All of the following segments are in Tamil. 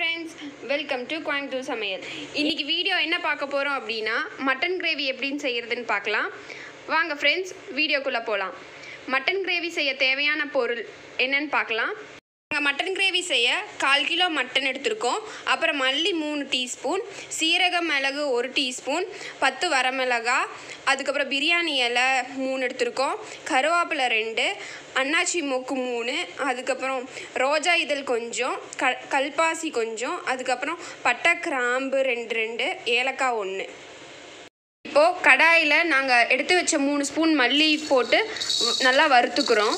ஃப்ரெண்ட்ஸ் வெல்கம் டு கோயம்புத்தூர் சமையல் இன்னைக்கு வீடியோ என்ன பார்க்க போகிறோம் அப்படின்னா மட்டன் கிரேவி எப்படின்னு செய்யறதுன்னு பார்க்கலாம் வாங்க ஃப்ரெண்ட்ஸ் வீடியோக்குள்ளே போகலாம் மட்டன் கிரேவி செய்ய தேவையான பொருள் என்னன்னு பார்க்கலாம் நாங்கள் மட்டன் கிரேவி செய்ய கால் கிலோ மட்டன் எடுத்திருக்கோம் அப்புறம் மல்லி மூணு டீஸ்பூன் சீரக மிளகு ஒரு டீஸ்பூன் பத்து வரமிளகா அதுக்கப்புறம் பிரியாணி இலை மூணு எடுத்திருக்கோம் கருவேப்பிலை ரெண்டு அன்னாச்சி மொக்கு மூணு அதுக்கப்புறம் ரோஜா இதழ் கொஞ்சம் க கல்பாசி கொஞ்சம் அதுக்கப்புறம் பட்டை கிராம்பு ரெண்டு ரெண்டு ஏலக்காய் ஒன்று இப்போது கடாயில் நாங்கள் எடுத்து வச்ச மூணு ஸ்பூன் மல்லி போட்டு வ- நல்லா வறுத்துக்கிறோம்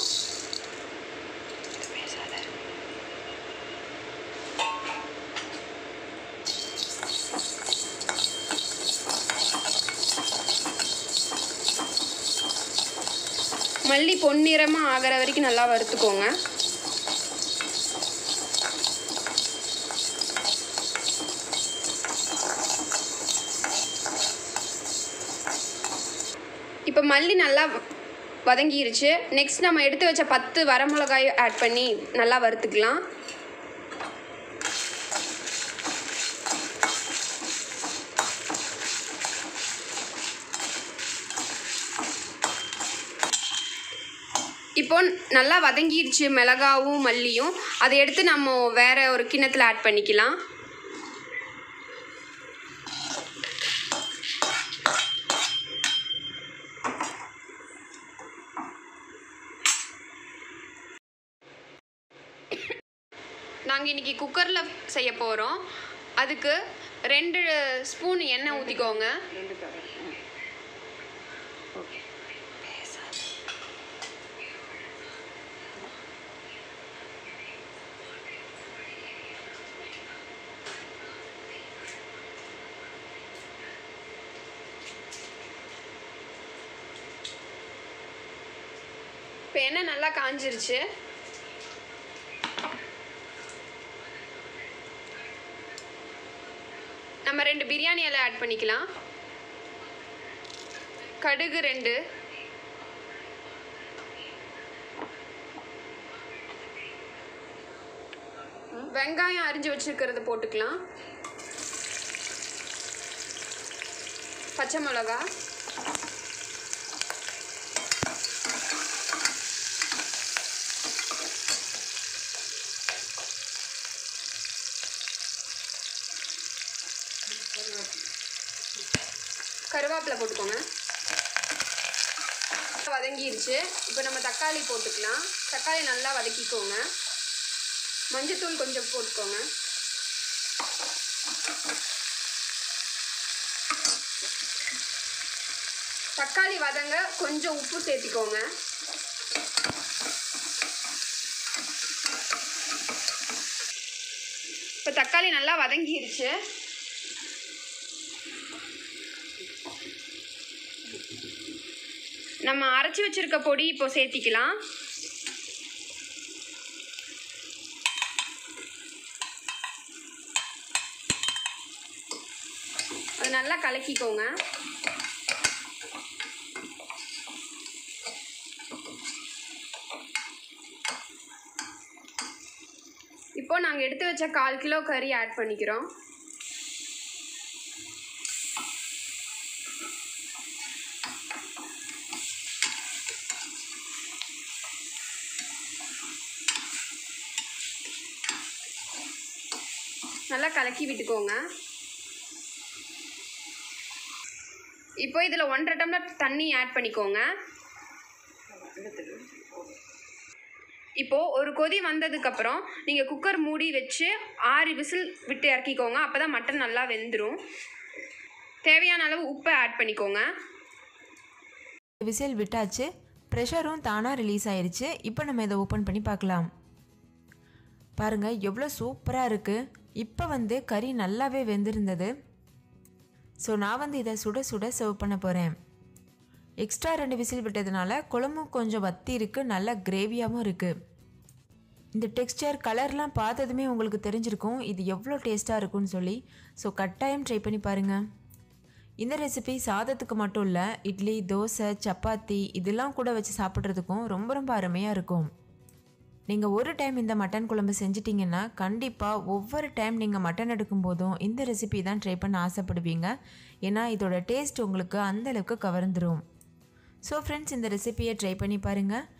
மல்லி பொன்னிறமாக ஆகிற வரைக்கும் நல்லா வறுத்துக்கோங்க இப்போ மல்லி நல்லா வ- வதங்கிருச்சு நெக்ஸ்ட் நம்ம எடுத்து வச்ச பத்து வரமிளகாயும் ஆட் பண்ணி நல்லா வறுத்துக்கலாம் இப்போ நல்லா வதங்கிருச்சு மிளகாவும் மல்லியும் அதை எடுத்து நம்ம வேற ஒரு கிண்ணத்தில் ஆட் பண்ணிக்கலாம் நாங்கள் இன்னைக்கு குக்கரில் செய்ய போகிறோம் அதுக்கு ரெண்டு ஸ்பூன் எண்ணெய் ஊற்றிக்கோங்க ரெண்டு தரம் ஓகே இப்போ எண்ணெய் நல்லா காஞ்சிருச்சு நம்ம ரெண்டு பிரியாணி இலை ஆட் பண்ணிக்கலாம் கடுகு ரெண்டு வெங்காயம் அரிஞ்சு வச்சிருக்கிறது போட்டுக்கலாம் பச்சை மிளகா கருவேப்பிலை போட்டுக்கோங்க வதங்கிருச்சு இப்போ நம்ம தக்காளி போட்டுக்கலாம் தக்காளி நல்லா வதக்கிக்கோங்க மஞ்சத்தூள் கொஞ்சம் போட்டுக்கோங்க தக்காளி வதங்க கொஞ்சம் உப்பு சேர்த்திக்கோங்க இப்போ தக்காளி நல்லா வதங்கிருச்சு நம்ம அரைச்சி வச்சிருக்க பொடி இப்போ சேர்த்திக்கலாம் அது நல்லா கலக்கிக்கோங்க இப்போ நாங்கள் எடுத்து வச்ச கால் கிலோ கறி ஆட் பண்ணிக்கிறோம் நல்லா கலக்கி விட்டுக்கோங்க இப்போ இதில் ஒன்றரை டம்ளர் தண்ணி ஆட் பண்ணிக்கோங்க இப்போது ஒரு கொதி வந்ததுக்கப்புறம் நீங்கள் குக்கர் மூடி வச்சு ஆறு விசில் விட்டு இறக்கிக்கோங்க அப்போ தான் மட்டன் நல்லா வெந்துடும் தேவையான அளவு உப்பை ஆட் பண்ணிக்கோங்க விசில் விட்டாச்சு ப்ரெஷரும் தானாக ரிலீஸ் ஆயிருச்சு இப்போ நம்ம இதை ஓப்பன் பண்ணி பார்க்கலாம் பாருங்கள் எவ்வளோ சூப்பராக இருக்குது இப்போ வந்து கறி நல்லாவே வெந்திருந்தது ஸோ நான் வந்து இதை சுட சுட சர்வ் பண்ண போகிறேன் எக்ஸ்ட்ரா ரெண்டு விசில் விட்டதுனால குழம்பும் கொஞ்சம் வத்தி இருக்குது நல்லா கிரேவியாகவும் இருக்குது இந்த டெக்ஸ்டர் கலர்லாம் பார்த்ததுமே உங்களுக்கு தெரிஞ்சிருக்கும் இது எவ்வளோ டேஸ்ட்டாக இருக்கும்னு சொல்லி ஸோ கட்டாயம் ட்ரை பண்ணி பாருங்கள் இந்த ரெசிபி சாதத்துக்கு மட்டும் இல்லை இட்லி தோசை சப்பாத்தி இதெல்லாம் கூட வச்சு சாப்பிட்றதுக்கும் ரொம்ப ரொம்ப அருமையாக இருக்கும் நீங்கள் ஒரு டைம் இந்த மட்டன் குழம்பு செஞ்சிட்டிங்கன்னா கண்டிப்பாக ஒவ்வொரு டைம் நீங்கள் மட்டன் எடுக்கும்போதும் இந்த ரெசிபி தான் ட்ரை பண்ண ஆசைப்படுவீங்க ஏன்னா இதோட டேஸ்ட் உங்களுக்கு அந்தளவுக்கு கவர்ந்துடும் ஸோ ஃப்ரெண்ட்ஸ் இந்த ரெசிபியை ட்ரை பண்ணி பாருங்கள்